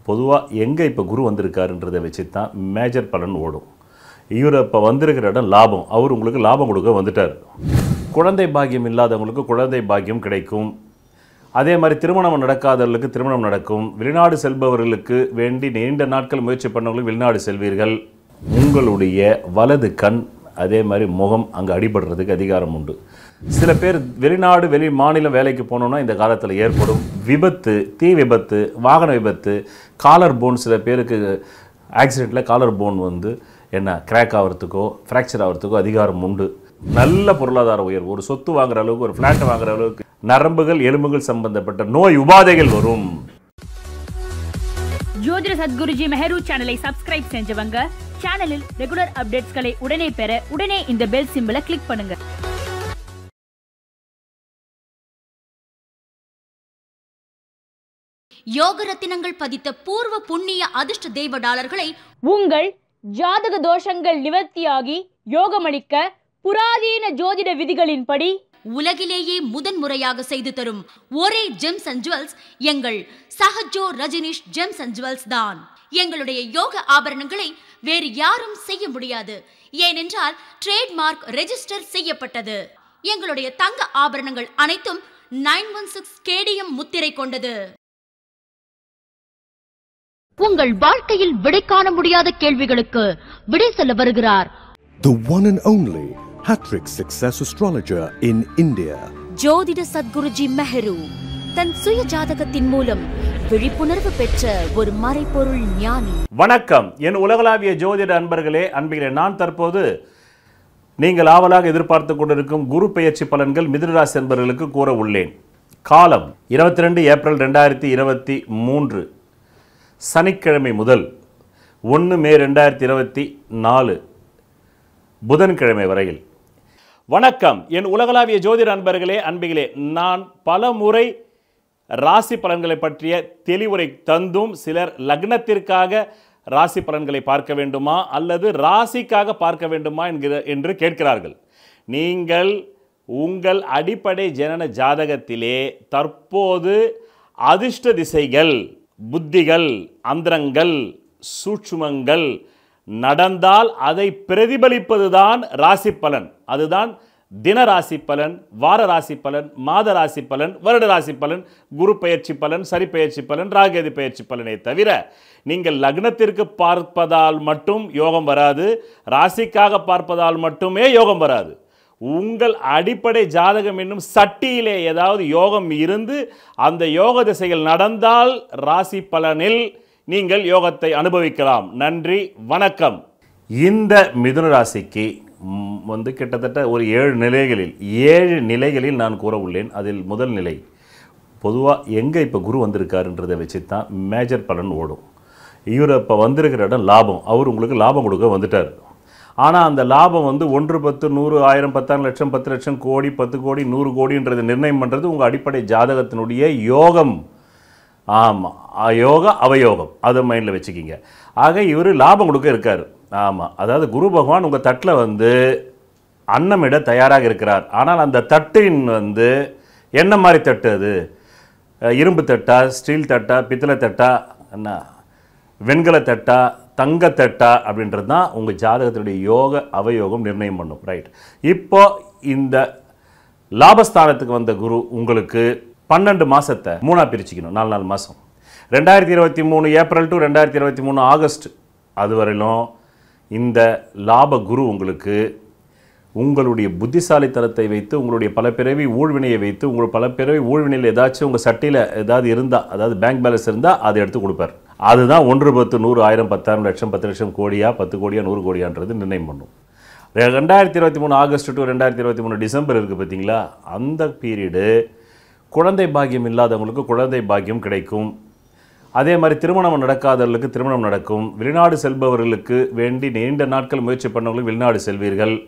பொதுவாக எங்கே இப்போ குரு வந்திருக்காருன்றதை வச்சு தான் மேஜர் பலன் ஓடும் இவர் இப்போ வந்திருக்கிற இடம் லாபம் அவர் உங்களுக்கு லாபம் கொடுக்க வந்துட்டார் குழந்தை பாக்கியம் இல்லாதவங்களுக்கு குழந்தை பாக்கியம் கிடைக்கும் அதே மாதிரி திருமணம் நடக்காதவர்களுக்கு திருமணம் நடக்கும் வெளிநாடு செல்பவர்களுக்கு வேண்டி நீண்ட நாட்கள் முயற்சி பண்ணவங்களுக்கு வெளிநாடு செல்வீர்கள் உங்களுடைய வலது கண் அதே மாதிரி முகம் அங்கே அடிபடுறதுக்கு அதிகாரம் உண்டு சில பேர் வெளிநாடு வெளி மாநிலம் வேலைக்கு போகணுன்னா இந்த காலத்தில் ஏற்படும் விபத்து தீ விபத்து வாகன விபத்து காலர் போன் சில பேருக்கு ஆக்சிடெண்ட்டில் காலர் போன் வந்து என்ன கிராக் ஆகிறதுக்கோ ஃப்ராக்சர் ஆகிறதுக்கோ அதிகாரம் உண்டு நல்ல பொருளாதார உயர்வு ஒரு சொத்து வாங்குற அளவுக்கு ஒரு ஃப்ளாட் வாங்குற அளவுக்கு நரம்புகள் எலும்புகள் சம்பந்தப்பட்ட நோய் உபாதைகள் வரும் ஜோதிட சத்குருஜி மெஹரு சேனலை சப்ஸ்கிரைப் செஞ்சவங்க சேனலில் ரெகுலர் அப்டேட்ஸ்களை உடனே பெற உடனே இந்த பெல் சிம்பலை கிளிக் பண்ணுங்க யோக ரத்தினங்கள் பதித்த பூர்வ புண்ணிய அதிர்ஷ்ட தெய்வ டாலர்களை உங்கள் ஜாதக தோஷங்கள் நிவர்த்தியாகி யோகமளிக்க புராதீன ஜோதிட விதிகளின்படி உலகிலேயே முதன்முறையாக செய்து தரும் ஒரே ஜெம்ஸ் அண்ட் ஜுவல்ஸ் எங்கள் Sahajo Rajneesh gems and jewels தான் எங்களுடைய யோக ஆபரணங்களை வேறு யாரும் செய்ய முடியாது ஏனென்றால் ட்ரேட்மார்க் ரெஜிஸ்டர் செய்யப்பட்டது எங்களுடைய தங்க ஆபரணங்கள் அனைத்தும் நைன் ஒன் சிக்ஸ் கேடிஎம் முத்திரை கொண்டது உங்கள் வாழ்க்கையில் விடை காண முடியாத கேள்விகளுக்கு விடை சொல்ல வருகிறார் The one and only Hattrick Success Astrologer in India. ஜோதிட சத்குருஜி மெஹரு தன் சுய ஜாதகத்தின் மூலம் விழிப்புணர்வு பெற்ற ஒரு மறைபொருள் ஞானி வணக்கம் என் உலகளாவிய ஜோதிட அன்பர்களே அன்பிகளே நான் தற்போது நீங்கள் ஆவலாக எதிர்பார்த்து கொண்டிருக்கும் குரு பெயர்ச்சி பலன்கள் மிதுனராசி என்பவர்களுக்கு கூற உள்ளேன் காலம் இருபத்தி ரெண்டு ஏப்ரல் ரெண்டாயிரத்தி இருபத்தி மூன்று சனிக்கிழமை முதல் ஒன்று மே ரெண்டாயிரத்தி இருபத்தி நாலு புதன்கிழமை வரையில் வணக்கம் என் உலகளாவிய ஜோதிட அன்பர்களே அன்பிகளே நான் பல முறை ராசி பலன்களை பற்றிய தெளிவுரை தந்தும் சிலர் லக்னத்திற்காக ராசி பலன்களை பார்க்க வேண்டுமா அல்லது ராசிக்காக பார்க்க வேண்டுமா என்கிற என்று கேட்கிறார்கள் நீங்கள் உங்கள் அடிப்படை ஜனன ஜாதகத்திலே தற்போது அதிர்ஷ்ட திசைகள் புத்திகள் அந்தரங்கள் சூட்சுமங்கள் நடந்தால் அதை பிரதிபலிப்பதுதான் ராசி பலன் அதுதான் தின ராசி பலன் வார ராசி பலன் மாத ராசி பலன் வருட ராசி பலன் குரு பெயர்ச்சி பலன் சரி பெயர்ச்சி பலன் ராகேது பெயர்ச்சி பலனை தவிர நீங்கள் லக்னத்திற்கு பார்ப்பதால் மட்டும் யோகம் வராது ராசிக்காக பார்ப்பதால் மட்டுமே யோகம் வராது உங்கள் அடிப்படை ஜாதகம் என்னும் சட்டியிலே ஏதாவது யோகம் இருந்து அந்த யோக திசைகள் நடந்தால் ராசி பலனில் நீங்கள் யோகத்தை அனுபவிக்கலாம் நன்றி வணக்கம் இந்த மிதுன ராசிக்கு ம், வந்து கிட்டத்தட்ட ஒரு ஏழு நிலைகளில் ஏழு நிலைகளில் நான் கூற உள்ளேன் அதில் முதல் நிலை பொதுவாக எங்கே இப்போ குரு வந்திருக்காருன்றதை வச்சு தான் மேஜர் பலன் ஓடும் இவர் இப்போ வந்திருக்கிற இடம் லாபம் அவர் உங்களுக்கு லாபம் கொடுக்க வந்துட்டார் ஆனால் அந்த லாபம் வந்து ஒன்று பத்து நூறு ஆயிரம் பத்தாயிரம் லட்சம் பத்து லட்சம் கோடி பத்து கோடி நூறு கோடின்றது நிர்ணயம் பண்ணுறது உங்கள் அடிப்படை ஜாதகத்தினுடைய யோகம் ஆமாம் யோகா அவயோகம் அதை மைண்டில் வச்சுக்கிங்க ஆக இவர் லாபம் கொடுக்க இருக்கார் ஆமாம் அதாவது குரு பகவான் உங்கள் தட்டில் வந்து அன்னமிட தயாராக இருக்கிறார் ஆனால் அந்த தட்டின் வந்து என்ன மாதிரி தட்டு அது அஹ், இரும்பு தட்டா ஸ்டீல் தட்டா பித்தளை தட்டா என்ன வெண்கல தட்டா தங்க தட்டா அப்படின்றது தான் உங்கள் ஜாதகத்தினுடைய யோக அவயோகம் நிர்ணயம் பண்ணும் ரைட் இப்போ இந்த லாபஸ்தானத்துக்கு வந்த குரு உங்களுக்கு பன்னெண்டு மாசத்தை மூணா பிரிச்சுக்கணும் நாலு நாலு மாதம் ரெண்டாயிரத்தி இருபத்தி மூணு ஏப்ரல் டு ரெண்டாயிரத்தி இருபத்தி மூணு ஆகஸ்ட் அது வரையிலும் இந்த லாப குரு உங்களுக்கு உங்களுடைய புத்திசாலித்தனத்தை வைத்து உங்களுடைய பல பிறவி ஊழ்வினையை வைத்து உங்கள் பல பிறவி ஊழ்வினையில் ஏதாச்சும் உங்கள் சட்டியில் ஏதாவது இருந்தால் அதாவது பேங்க் பேலன்ஸ் இருந்தால் அதை எடுத்து கொடுப்பார் அதுதான் ஒன்று பத்து நூறு ஆயிரம் பத்தாயிரம் லட்சம் பத்து லட்சம் கோடியா பத்து கோடியா நூறு கோடியான்றது நிர்ணயம் பண்ணும் ரெ- ரெண்டாயிரத்தி இருபத்தி மூணு ஆகஸ்ட் டு ரெண்டாயிரத்தி இருபத்தி மூணு டிசம்பர் இருக்குது பார்த்தீங்களா அந்த பீரியடு குழந்தை பாக்கியம் இல்லாதவங்களுக்கு குழந்தை பாக்கியம் கிடைக்கும் அதே மாதிரி திருமணம் நடக்காதவர்களுக்கு திருமணம் நடக்கும் வெளிநாடு செல்பவர்களுக்கு வேண்டி நீண்ட நாட்கள் முயற்சி பண்ணவங்களுக்கு வெளிநாடு செல்வீர்கள்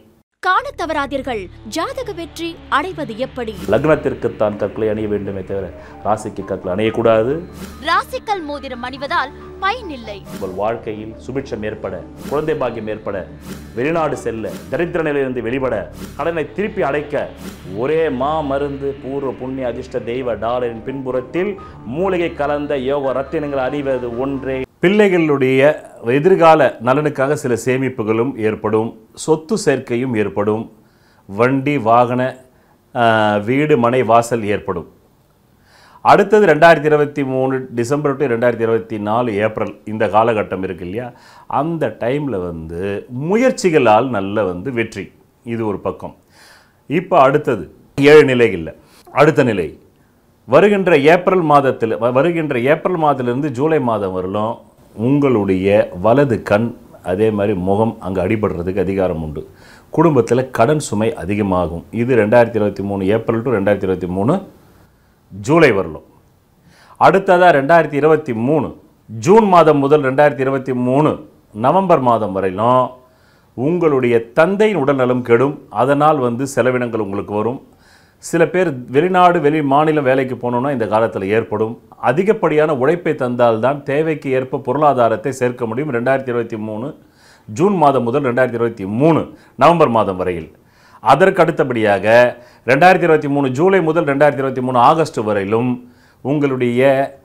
காணத் தவறாதீர்கள் ஜாதக வெற்றி அடைவது எப்படி லக்னத்திற்குத்தான் கற்களை அணிய வேண்டுமே தவிர ராசிக்கு கற்கள் அணியக்கூடாது ராசிக்கல் மோதிரம் அணிவதால் பயனில்லை உங்கள் வாழ்க்கையில் சுபிட்சம் ஏற்பட குழந்தை பாக்கியம் ஏற்பட வெளிநாடு செல்ல தரித்திர நிலையிலிருந்து வெளிப்பட கடனை திருப்பி அடைக்க ஒரே மா மருந்து பூர்வ புண்ணிய அதிர்ஷ்ட தெய்வ டாலரின் பின்புறத்தில் மூலிகை கலந்த யோக ரத்தினங்கள் அறிவது ஒன்றே பிள்ளைகளுடைய எதிர்கால நலனுக்காக சில சேமிப்புகளும் ஏற்படும் சொத்து சேர்க்கையும் ஏற்படும் வண்டி வாகன ஆஹ், வீடு மனை வாசல் ஏற்படும் அடுத்தது ரெண்டாயிரத்தி இருபத்தி மூணு டிசம்பர் டு ரெண்டாயிரத்தி இருபத்தி நாலு ஏப்ரல் இந்த காலகட்டம் இருக்கு இல்லையா அந்த டைமில் வந்து முயற்சிகளால் நல்ல வந்து வெற்றி இது ஒரு பக்கம் இப்போ அடுத்தது ஏழு நிலைகளில் அடுத்த நிலை வருகின்ற ஏப்ரல் மாதத்தில் வ- வருகின்ற ஏப்ரல் மாதத்திலிருந்து ஜூலை மாதம் வரலும் உங்களுடைய வலது கண் அதே மாதிரி முகம் அங்கே அடிபடுறதுக்கு அதிகாரம் உண்டு குடும்பத்தில் கடன் சுமை அதிகமாகும் இது ரெண்டாயிரத்தி இருபத்தி மூணு ஏப்ரல் டு ரெண்டாயிரத்தி இருபத்தி மூணு ஜூலை வரலும் அடுத்ததாக ரெண்டாயிரத்தி இருபத்தி மூணு ஜூன் மாதம் முதல் ரெண்டாயிரத்தி இருபத்தி மூணு நவம்பர் மாதம் வரையிலும் உங்களுடைய தந்தையின் உடல்நலம் கெடும் அதனால் வந்து செலவினங்கள் உங்களுக்கு வரும் சில பேர் வெளிநாடு வெளி மாநிலம் வேலைக்கு போகணுன்னா இந்த காலத்தில் ஏற்படும் அதிகப்படியான உழைப்பை தந்தால்தான் தேவைக்கு ஏற்ப பொருளாதாரத்தை சேர்க்க முடியும் ரெண்டாயிரத்தி இருபத்தி மூணு ஜூன் மாதம் முதல் ரெண்டாயிரத்தி இருபத்தி மூணு நவம்பர் மாதம் வரையில் அதற்கு அடுத்தபடியாக ரெண்டாயிரத்தி இருபத்தி மூணு ஜூலை முதல் ரெண்டாயிரத்தி இருபத்தி மூணு ஆகஸ்ட் வரையிலும் உங்களுடைய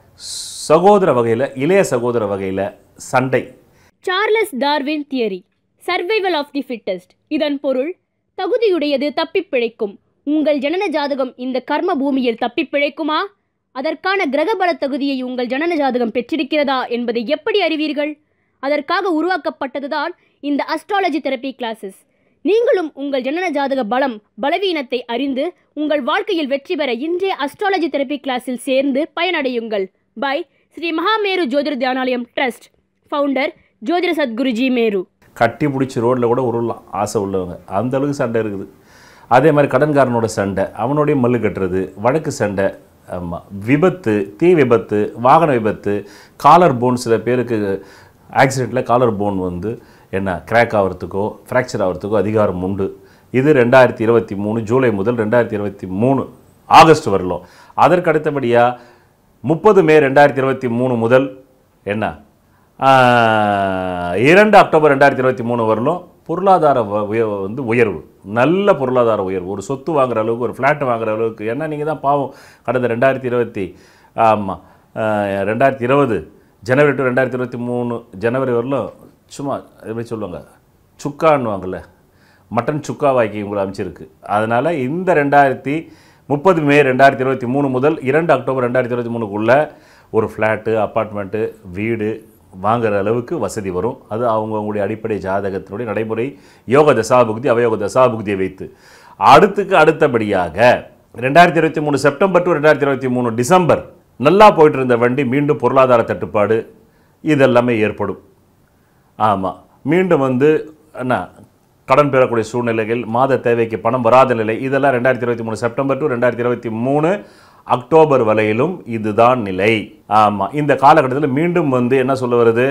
சகோதர வகையில் இளைய சகோதர வகையில் சண்டை Charles Darwin theory survival of the fittest இதன் பொருள் தகுதியுடையது தப்பிப் பிழைக்கும் உங்கள் ஜனன ஜாதகம் இந்த கர்ம பூமியில் தப்பிப் பிழைக்குமா அதற்கான கிரகபல தகுதியை உங்கள் ஜனன ஜாதகம் பெற்றிருக்கிறதா என்பதை எப்படி அறிவீர்கள் அதற்காக உருவாக்கப்பட்டதுதான் இந்த அஸ்ட்ராலஜி தெரப்பி கிளாஸஸ் நீங்களும் உங்கள் ஜனன ஜாதக பலம் பலவீனத்தை அறிந்து உங்கள் வாழ்க்கையில் வெற்றி பெற இன்றைய அஸ்ட்ராலஜி தெரப்பி கிளாஸில் சேர்ந்து பயனடையுங்கள் பை ஸ்ரீ மகாமேரு ஜோதிட தியானாலயம் ட்ரஸ்ட் ஃபவுண்டர் ஜோதிட சத்குருஜி மேரு கட்டி பிடிச்சி ரோட்டில் கூட உருளலாம் ஆசை உள்ளவங்க அந்த அளவுக்கு சண்டை இருக்குது அதே மாதிரி கடன்காரனோட சண்டை அவனோடைய மல்லு கட்டுறது வழக்கு சண்டை ஆமாம் விபத்து தீ விபத்து வாகன விபத்து காலர் போன் சில பேருக்கு ஆக்சிடெண்ட்டில் காலர் போன் வந்து என்ன கிராக் ஆகிறதுக்கோ ஃப்ராக்சர் ஆகிறதுக்கோ அதிகாரம் உண்டு இது ரெண்டாயிரத்தி இருபத்தி மூணு ஜூலை முதல் ரெண்டாயிரத்தி இருபத்தி மூணு ஆகஸ்ட் வரலும் அதற்கு அடுத்தபடியாக முப்பது மே ரெண்டாயிரத்தி இருபத்தி மூணு முதல் என்ன ஆஹ், இரண்டு அக்டோபர் ரெண்டாயிரத்தி இருபத்தி மூணு வரலும் பொருளாதார வ- உய- வந்து உயர்வு நல்ல பொருளாதார உயர்வு ஒரு சொத்து வாங்குற அளவுக்கு ஒரு ஃப்ளாட் வாங்குற அளவுக்கு ஏன்னா நீங்கள் தான் பாவம் கடந்த ரெண்டாயிரத்தி இருபத்தி ஆமாம் ரெண்டாயிரத்தி இருபது ஜனவரி டு ரெண்டாயிரத்தி இருபத்தி மூணு ஜனவரி வரலும் சும்மா எப்படி சொல்லுவாங்க சுக்கான்னுவாங்கள்ல மட்டன் சுக்கா வாக்கி உங்களை அமைச்சிருக்கு அதனால் இந்த ரெண்டாயிரத்தி முப்பது மே ரெண்டாயிரத்தி இருபத்தி மூணு முதல் இரண்டு அக்டோபர் ரெண்டாயிரத்தி இருபத்தி மூணுக்குள்ளே ஒரு ஃப்ளாட்டு அப்பார்ட்மெண்ட்டு வீடு வாங்குற அளவுக்கு வசதி வரும் அது அவங்கவுங்களுடைய அடிப்படை ஜாதகத்தினுடைய நடைமுறை யோக தசாபுக்தி அவயோக தசாபுக்தியை வைத்து அடுத்துக்கு அடுத்தபடியாக ரெண்டாயிரத்தி இருபத்தி மூணு செப்டம்பர் டு ரெண்டாயிரத்தி இருபத்தி மூணு டிசம்பர் நல்லா போயிட்டு இருந்த வண்டி மீண்டும் பொருளாதார தட்டுப்பாடு இதெல்லாமே ஏற்படும் ஆமாம் மீண்டும் வந்து என்ன கடன் பெறக்கூடிய சூழ்நிலைகள் மாத தேவைக்கு பணம் வராத நிலை இதெல்லாம் ரெண்டாயிரத்தி இருபத்தி மூணு செப்டம்பர் டு ரெண்டாயிரத்தி இருபத்தி மூணு அக்டோபர் வரையிலும் இதுதான் நிலை ஆமாம் இந்த காலகட்டத்தில் மீண்டும் வந்து என்ன சொல்ல வருது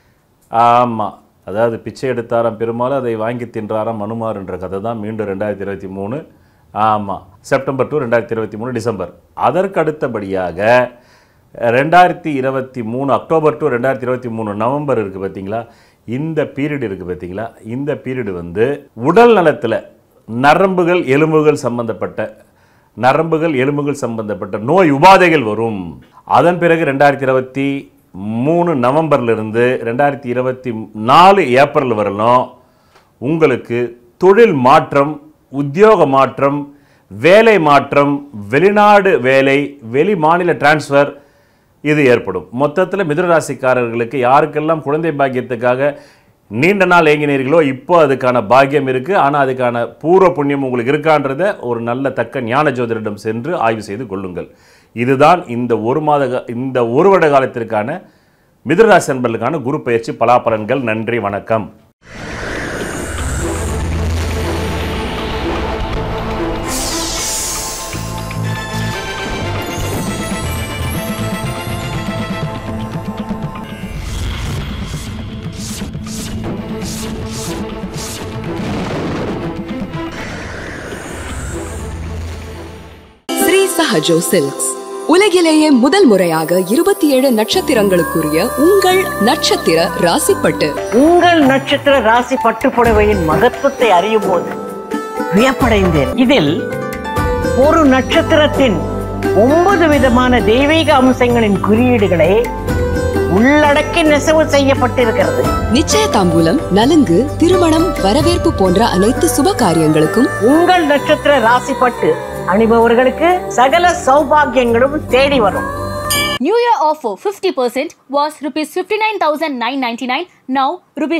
ஆமாம் அதாவது பிச்சை எடுத்தாராம் பெருமாள் அதை வாங்கி தின்றாராம் மனுமாறுன்ற கதை தான் மீண்டும் ரெண்டாயிரத்தி இருபத்தி மூணு ஆமாம் செப்டம்பர் டு ரெண்டாயிரத்தி இருபத்தி மூணு டிசம்பர் அதற்கு அடுத்தபடியாக ரெண்டாயிரத்தி இருபத்தி மூணு அக்டோபர் டு ரெண்டாயிரத்தி இருபத்தி மூணு நவம்பர் இருக்குது பார்த்தீங்களா இந்த பீரியட் இருக்குது பார்த்தீங்களா இந்த பீரியட் வந்து உடல் நலத்தில் நரம்புகள் எலும்புகள் சம்பந்தப்பட்ட நரம்புகள் எலும்புகள் சம்பந்தப்பட்ட நோய் உபாதைகள் வரும் அதன் பிறகு ரெண்டாயிரத்தி இருபத்தி மூணு நவம்பர்லேருந்து ரெண்டாயிரத்தி இருபத்தி நாலு ஏப்ரல் வரலும் உங்களுக்கு தொழில் மாற்றம் உத்தியோக மாற்றம் வேலை மாற்றம் வெளிநாடு வேலை வெளி மாநில டிரான்ஸ்ஃபர் இது ஏற்படும் மொத்தத்தில் மிதுனராசிக்காரர்களுக்கு யாருக்கெல்லாம் குழந்தை பாக்கியத்துக்காக நீண்ட நாள் ஏங்கினீர்களோ இப்போ அதுக்கான பாக்கியம் இருக்குது ஆனால் அதுக்கான பூர்வ புண்ணியம் உங்களுக்கு இருக்கான்றத ஒரு நல்ல தக்க ஞான ஜோதிடரிடம் சென்று ஆய்வு செய்து கொள்ளுங்கள் இதுதான் இந்த ஒரு மாத கா- இந்த ஒரு வருட காலத்திற்கான மிதுனராசி என்பதற்கான குரு பயிற்சி பலாபலன்கள் நன்றி வணக்கம் சஹஜோ சில்க்ஸ் உலகிலேயே முதல் முறையாக இருபத்தி ஏழு நட்சத்திரங்களுக்குரிய உங்கள் நட்சத்திர ராசிப்பட்டு உங்கள் நட்சத்திர ராசி பட்டுப்புடவையின் மகத்துவத்தை அறியும் போது வியப்படைந்தேன் இதில் ஒரு நட்சத்திரத்தின் ஒன்பது விதமான தெய்வீக அம்சங்களின் குறியீடுகளை உள்ளடக்கி நெசவு செய்யப்பட்டிருக்கிறது நிச்சய தாம்பூலம் நலுங்கு திருமணம் வரவேற்பு போன்ற அனைத்து சுப காரியங்களுக்கும் உங்கள் நட்சத்திர ராசி பட்டு அணிபவர்களுக்கு சகல சௌபாகியங்களும் தேடி வரும் New Year offer 50% was rupees 59,999. Now rupees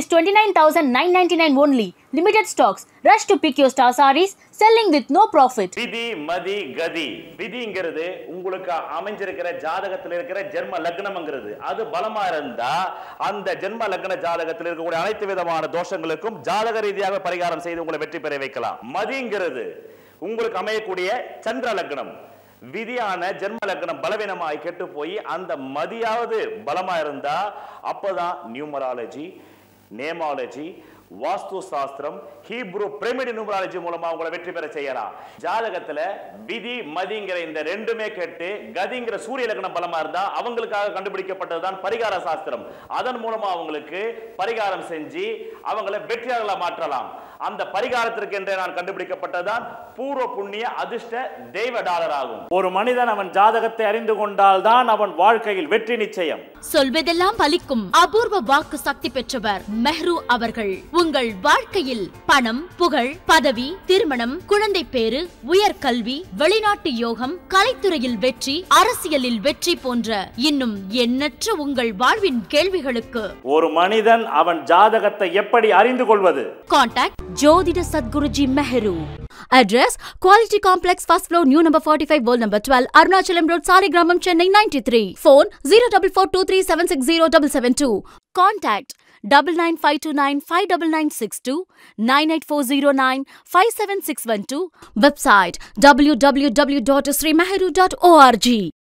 29,999 only. Limited stocks. Rush to pick your star sarees. Selling with no profit. விதி மதி கதி விதிங்கிறது உங்களுக்கு அமைஞ்சிருக்கிற ஜாதகத்தில் இருக்கிற ஜென்ம லக்னம்ங்கிறது அது பலமா இருந்தா அந்த ஜென்ம லக்ன ஜாதகத்தில் இருக்கக்கூடிய அனைத்து விதமான தோஷங்களுக்கும் ஜாதக ரீதியாக பரிகாரம் செய்து உங்களை வெற்றி பெற வைக்கலாம் மதிங்கிறது உங்களுக்கு அமையக்கூடிய சந்திர லக்னம் விதியான ஜென்ம லக்னம் பலவீனமாய் கெட்டு போய் அந்த மதியாவது பலமா இருந்தா அப்பதான் நியூமராலஜி நேமாலஜி வாஸ்து சாஸ்திரம் ஹீப்ரு பிரமிட் நியூமராலஜி மூலமா உங்களை வெற்றி பெற செய்யலாம் ஜாதகத்துல விதி மதிங்கிற இந்த ரெண்டுமே கேட்டு கதிங்கிற சூரிய லக்னம் பலமா இருந்தா அவங்களுக்காக கண்டுபிடிக்கப்பட்டதுதான் பரிகார சாஸ்திரம் அதன் மூலமா அவங்களுக்கு பரிகாரம் செஞ்சு அவங்களை வெற்றியாளர்களா மாற்றலாம் அந்த பரிகாரத்திற்கு என்றே நான் கண்டுபிடிக்கப்பட்டதுதான் பூர்வ புண்ணிய அதிர்ஷ்ட தெய்வ டாலர் ஆகும் ஒரு மனிதன் அவன் ஜாதகத்தை அறிந்து கொண்டால் தான் அவன் வாழ்க்கையில் வெற்றி நிச்சயம் சொல்வதெல்லாம் பலிக்கும் அபூர்வ வாக்கு சக்தி பெற்றவர் மெஹ்ரு அவர்கள் உங்கள் வாழ்க்கையில் பணம் புகழ் பதவி திருமணம் குழந்தை பேரு உயர்கல்வி வெளிநாட்டு யோகம் கலைத்துறையில் வெற்றி அரசியலில் வெற்றி போன்ற இன்னும் எண்ணற்ற உங்கள் வாழ்வின் கேள்விகளுக்கு ஒரு மனிதன் அவன் ஜாதகத்தை எப்படி அறிந்து கொள்வது காண்டாக்ட் ஜோதிட Sadguruji Mehru address quality complex first floor new number forty five old number twelve Arunachalam road Saligramam Chennai ninety three phone zero double four two three seven six zero double seven two contact double nine five two nine five double nine six two nine eight four zero nine five seven six one two website W W W dot Sri Mehru dot O R G